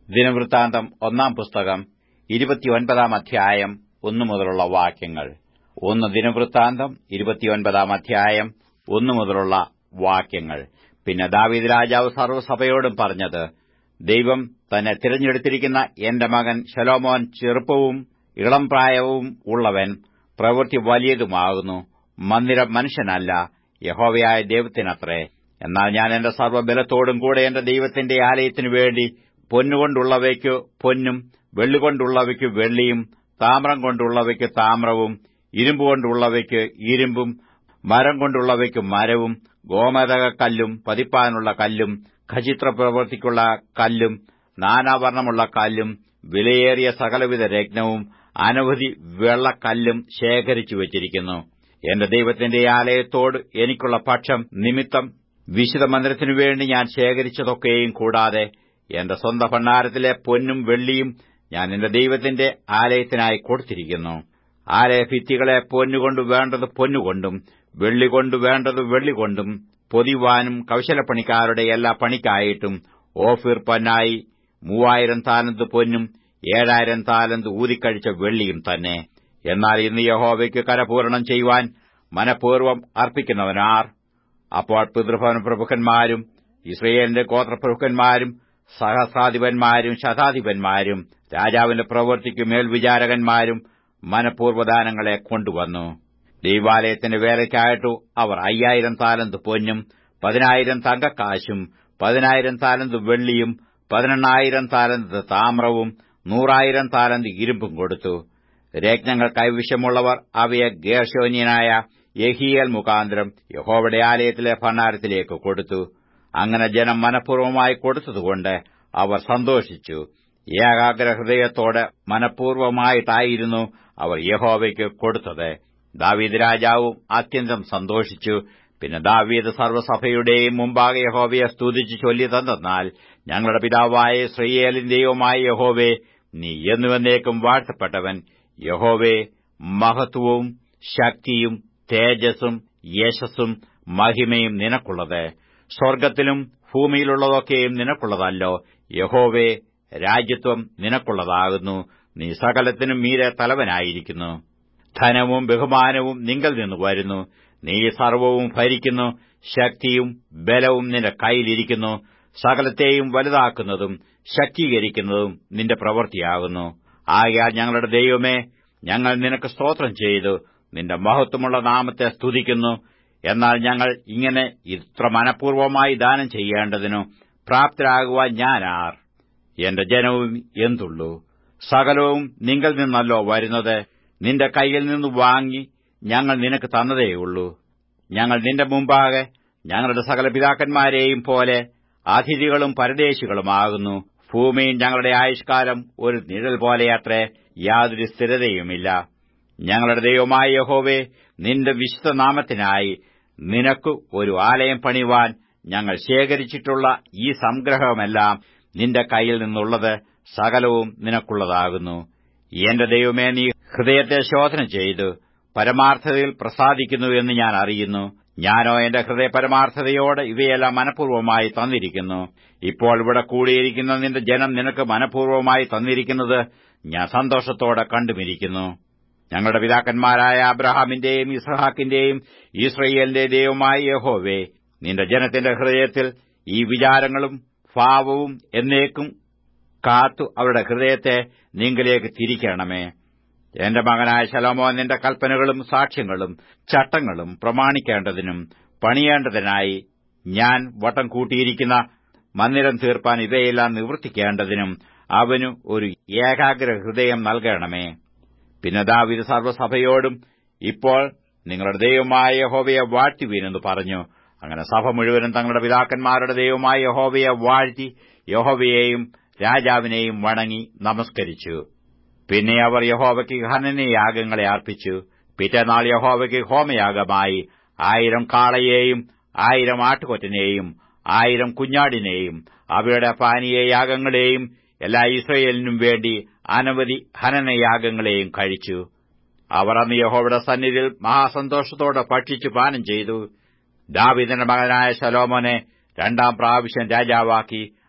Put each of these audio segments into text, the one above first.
ദിനവൃത്താന്തം ഒന്നാം പുസ്തകം ഇരുപത്തിയൊൻപതാം അധ്യായം ഒന്നു മുതലുള്ള വാക്യങ്ങൾ ഒന്ന് ദിനവൃത്താന്തം ഇരുപത്തിയൊൻപതാം അധ്യായം ഒന്നു മുതലുള്ള വാക്യങ്ങൾ പിന്നെ ദാവീദ് രാജാവ് സർവ്വസഭയോടും പറഞ്ഞത് ദൈവം തന്നെ തിരഞ്ഞെടുത്തിരിക്കുന്ന എന്റെ മകൻ ശലോമോൻ ചെറുപ്പവും ഇളം പ്രായവും ഉള്ളവൻ പ്രവൃത്തി വലിയതുമാകുന്നു മന്ദിരം മനുഷ്യനല്ല യഹോവയായ ദൈവത്തിനത്രേ എന്നാൽ ഞാൻ എന്റെ സർവ്വബലത്തോടും കൂടെ എന്റെ ദൈവത്തിന്റെ ആലയത്തിനു വേണ്ടി പൊന്നുകൊണ്ടുള്ളവയ്ക്കു പൊന്നും വെള്ളികൊണ്ടുള്ളവയ്ക്കു വെള്ളിയും താമ്രം കൊണ്ടുള്ളവയ്ക്കു താമ്രവും ഇരുമ്പുകൊണ്ടുള്ളവയ്ക്ക് ഇരുമ്പും മരം കൊണ്ടുള്ളവയ്ക്കു മരവും ഗോമതകക്കല്ലും പതിപ്പാനുള്ള കല്ലും ഖചിത്ര പ്രവൃത്തിക്കുള്ള കല്ലും നാനാവർണ്ണമുള്ള കല്ലും വിലയേറിയ സകലവിധ രത്നവും അനവധി വെള്ളക്കല്ലും ശേഖരിച്ചു വച്ചിരിക്കുന്നു എന്റെ ദൈവത്തിന്റെ ആലയത്തോട് എനിക്കുള്ള പക്ഷം നിമിത്തം വിശുദ്ധ മന്ദിരത്തിനു വേണ്ടി ഞാൻ ശേഖരിച്ചതൊക്കെയും കൂടാതെ എന്റെ സ്വന്തം ഭണ്ഡാരത്തിലെ പൊന്നും വെള്ളിയും ഞാൻ എന്റെ ദൈവത്തിന്റെ ആലയത്തിനായി കൊടുത്തിരിക്കുന്നു ആലയഭിത്തികളെ പൊന്നുകൊണ്ട് വേണ്ടത് പൊന്നുകൊണ്ടും വെള്ളികൊണ്ട് വേണ്ടത് വെള്ളികൊണ്ടും പൊതിവാനും കൌശലപ്പണിക്കാരുടെ എല്ലാ പണിക്കായിട്ടും ഓഫിർ പൊന്നായി മൂവായിരം താലന്ത് പൊന്നും ഏഴായിരം താലന്ത് ഊതിക്കഴിച്ച വെള്ളിയും തന്നെ എന്നാൽ ഇന്ന് യഹോവയ്ക്ക് കരപൂരണം ചെയ്യുവാൻ മനഃപൂർവ്വം അർപ്പിക്കുന്നവനാർ അപ്പോൾ പിതൃഭവന പ്രഭുക്കന്മാരും ഇസ്രയേലിന്റെ ഗോത്രപ്രഭുക്കന്മാരും സഹസ്രാധിപന്മാരും ശതാധിപന്മാരും രാജാവിന്റെ പ്രവൃത്തിക്കു മേൽവിചാരകന്മാരും മനഃപൂർവ്വദാനങ്ങളെ കൊണ്ടുവന്നു ദൈവാലയത്തിന്റെ വേലയ്ക്കായിട്ടു അവർ അയ്യായിരം താലന്ത് പൊന്നും പതിനായിരം തങ്കക്കാശും പതിനായിരം താലന്ത് വെള്ളിയും പതിനെണ്ണായിരം താലന്ത് താമ്രവും നൂറായിരം താലന്ത് ഇരുമ്പും കൊടുത്തു രത്നങ്ങൾ കൈവിഷമുള്ളവർ അവയെ ഗേർശോന്യനായ യഹിയൽ മുഖാന്തരം യഹോവയുടെ ആലയത്തിലെ ഭണ്ഡാരത്തിലേക്ക് കൊടുത്തു അങ്ങനെ ജനം മനഃപൂർവ്വമായി കൊടുത്തതുകൊണ്ട് അവർ സന്തോഷിച്ചു ഏകാഗ്ര ഹൃദയത്തോടെ മനഃപൂർവ്വമായിട്ടായിരുന്നു അവർ യഹോവയ്ക്ക് കൊടുത്തത് ദാവീദ് രാജാവും അത്യന്തം സന്തോഷിച്ചു പിന്നെ ദാവീദ് സർവ്വസഭയുടെയും മുമ്പാകെ യഹോവയെ സ്തുതിച്ചു ചൊല്ലി തന്നാൽ ഞങ്ങളുടെ പിതാവായ ശ്രീയേലിൻ ദൈവമായ യഹോവേ നീ എന്നുവെന്നേക്കും വാഴ്ത്തപ്പെട്ടവൻ യഹോവേ മഹത്വവും ശക്തിയും തേജസ്സും യശസ്സും മഹിമയും നിനക്കുള്ളത് സ്വർഗ്ഗത്തിലും ഭൂമിയിലുള്ളതൊക്കെയും നിനക്കുള്ളതല്ലോ യഹോവേ രാജ്യത്വം നിനക്കുള്ളതാകുന്നു നീ സകലത്തിനും മീരെ തലവനായിരിക്കുന്നു ധനവും ബഹുമാനവും നിങ്കൽ നിന്ന് വരുന്നു നീ സർവവും ഭരിക്കുന്നു ശക്തിയും ബലവും നിന്റെ കയ്യിലിരിക്കുന്നു സകലത്തെയും വലുതാക്കുന്നതും ശക്തീകരിക്കുന്നതും നിന്റെ പ്രവൃത്തിയാകുന്നു ആകയാൽ ഞങ്ങളുടെ ദൈവമേ ഞങ്ങൾ നിനക്ക് സ്തോത്രം ചെയ്തു നിന്റെ മഹത്വമുള്ള നാമത്തെ സ്തുതിക്കുന്നു എന്നാൽ ഞങ്ങൾ ഇങ്ങനെ ഇത്ര മനഃപൂർവ്വമായി ദാനം ചെയ്യേണ്ടതിനു പ്രാപ്തരാകുവാൻ ഞാനാർ എന്റെ ജനവും എന്തുള്ളൂ സകലവും നിങ്കൽ നിന്നല്ലോ വരുന്നത് നിന്റെ കൈയിൽ നിന്ന് വാങ്ങി ഞങ്ങൾ നിനക്ക് തന്നതേയുള്ളൂ ഞങ്ങൾ നിന്റെ മുമ്പാകെ ഞങ്ങളുടെ സകല പിതാക്കന്മാരെയും പോലെ അതിഥികളും പരദേശികളുമാകുന്നു ഭൂമിയും ഞങ്ങളുടെ ആയുഷ്കാലം ഒരു നിഴൽ പോലെയത്രേ യാതൊരു സ്ഥിരതയുമില്ല ഞങ്ങളുടെ ദൈവമായ യഹോവേ നിന്റെ വിശുദ്ധ നാമത്തിനായി നിനക്ക് ഒരു ആലയം പണിവാൻ ഞങ്ങൾ ശേഖരിച്ചിട്ടുള്ള ഈ സംഗ്രഹമെല്ലാം നിന്റെ കയ്യിൽ നിന്നുള്ളത് സകലവും നിനക്കുള്ളതാകുന്നു എന്റെ ദൈവമേ നീ ഹൃദയത്തെ ശോധന ചെയ്തു പരമാർത്ഥതയിൽ പ്രസാദിക്കുന്നു എന്ന് ഞാൻ അറിയുന്നു ഞാനോ എന്റെ ഹൃദയ പരമാർത്ഥതയോട് ഇവയെല്ലാം മനഃപൂർവ്വമായി തന്നിരിക്കുന്നു ഇപ്പോൾ ഇവിടെ കൂടിയിരിക്കുന്ന നിന്റെ ജനം നിനക്ക് മനഃപൂർവ്വമായി തന്നിരിക്കുന്നത് ഞാൻ സന്തോഷത്തോടെ കണ്ടുമിരിക്കുന്നു ഞങ്ങളുടെ പിതാക്കന്മാരായ അബ്രഹാമിന്റെയും ഇസ്ഹാക്കിന്റെയും ഇസ്രയേലിന്റെ ദൈവമായ യഹോവേ നിന്റെ ജനത്തിന്റെ ഹൃദയത്തിൽ ഈ വിചാരങ്ങളും ഭാവവും എന്നേക്കും കാത്തു അവരുടെ ഹൃദയത്തെ നിങ്കിലേക്ക് തിരിക്കണമേ എന്റെ മകനായ ശലോമോ നിന്റെ കൽപ്പനകളും സാക്ഷ്യങ്ങളും ചട്ടങ്ങളും പ്രമാണിക്കേണ്ടതിനും പണിയേണ്ടതിനായി ഞാൻ വട്ടം കൂട്ടിയിരിക്കുന്ന മന്ദിരം തീർപ്പാൻ ഇവയെല്ലാം നിവർത്തിക്കേണ്ടതിനും അവനു ഒരു ഏകാഗ്ര ഹൃദയം നൽകണമേ പിന്നെ ദാവിദ് സർവ്വസഭയോടും ഇപ്പോൾ നിങ്ങളുടെ ദൈവമായ യഹോവയെ വാഴ്ത്തുവീനെന്ന് പറഞ്ഞു അങ്ങനെ സഭ മുഴുവനും തങ്ങളുടെ പിതാക്കന്മാരുടെ ദൈവമായ യഹോവയെ വാഴ്ത്തി യഹോവയെയും രാജാവിനെയും വണങ്ങി നമസ്കരിച്ചു പിന്നെ അവർ യഹോവയ്ക്ക് ഹനനയാഗങ്ങളെ അർപ്പിച്ചു പിറ്റേനാൾ യഹോവയ്ക്ക് ഹോമയാഗമായി ആയിരം കാളയെയും ആയിരം ആട്ടുകൊറ്റനെയും ആയിരം കുഞ്ഞാടിനെയും അവയുടെ പാനീയയാഗങ്ങളെയും എല്ലാ ഇസ്രയേലിനും വേണ്ടി അനവധി ഹനനയാഗങ്ങളെയും കഴിച്ചു അവർ അന്ന് യഹോവയുടെ സന്നിധിയിൽ മഹാസന്തോഷത്തോടെ ഭക്ഷിച്ചു പാനം ചെയ്തു ദാവിദിന്റെ മകനായ ശലോമോനെ രണ്ടാം പ്രാവശ്യം രാജാവാക്കി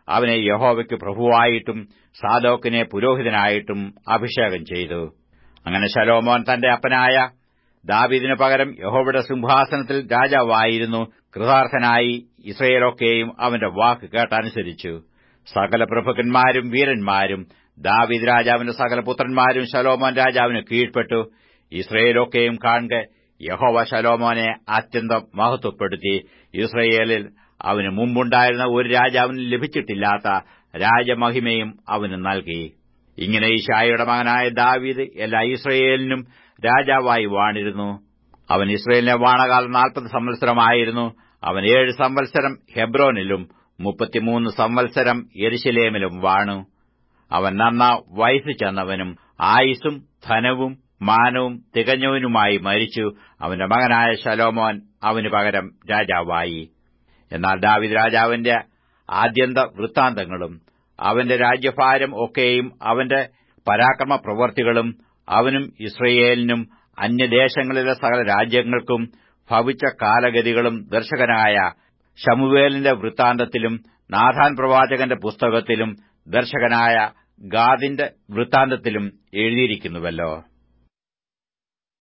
അവനെ യഹോവയ്ക്ക് പ്രഭുവായിട്ടും സാദോക്കിനെ പുരോഹിതനായിട്ടും അഭിഷേകം ചെയ്തു അങ്ങനെ ശലോമോൻ തന്റെ അപ്പനായ ദാവീദിനു പകരം യഹോവയുടെ സിംഹാസനത്തിൽ രാജാവായിരുന്നു കൃതാർത്ഥനായി ഇസ്രയേലൊക്കെയും അവന്റെ വാക്ക് കേട്ടനുസരിച്ചു സകല പ്രഭുക്കന്മാരും വീരന്മാരും ദാവീദ് രാജാവിന്റെ സകല പുത്രന്മാരും ശലോമോൻ രാജാവിന് കീഴ്പ്പെട്ടു ഇസ്രയേലൊക്കെയും കാണെ യഹോവ ശലോമോനെ അത്യന്തം മഹത്വപ്പെടുത്തി ഇസ്രയേലിൽ അവന് മുമ്പുണ്ടായിരുന്ന ഒരു രാജാവിന് ലഭിച്ചിട്ടില്ലാത്ത രാജമഹിമയും അവന് നൽകി ഇങ്ങനെ ഈശായുടെ മകനായ ദാവീദ് എല്ലാ ഇസ്രയേലിനും രാജാവായി വാണിരുന്നു അവൻ ഇസ്രയേലിനെ വാണകാലം നാൽപ്പത് സംവത്സരമായിരുന്നു അവൻ ഏഴ് സംവത്സരം ഹെബ്രോനിലും മുപ്പത്തിമൂന്ന് സംവത്സരം യെരുശലേമിലും വാണു അവൻ നന്ന വയസ്സ് ചെന്നവനും ആയുസും ധനവും മാനവും തികഞ്ഞവനുമായി മരിച്ചു അവന്റെ മകനായ ശലോമോൻ അവന് പകരം രാജാവായി എന്നാൽ ദാവിദ് രാജാവിന്റെ ആദ്യന്ത വൃത്താന്തങ്ങളും അവന്റെ രാജ്യഭാരം ഒക്കെയും അവന്റെ പരാക്രമ പ്രവൃത്തികളും അവനും ഇസ്രയേലിനും അന്യദേശങ്ങളിലെ സകല രാജ്യങ്ങൾക്കും ഭവിച്ച കാലഗതികളും ദർശകനായ ഷമുവേലിന്റെ വൃത്താന്തത്തിലും നാഥാൻ പ്രവാചകന്റെ പുസ്തകത്തിലും ദർശകനായ ഗാദിന്റെ വൃത്താന്തത്തിലും എഴുതിയിരിക്കുന്നുവല്ലോ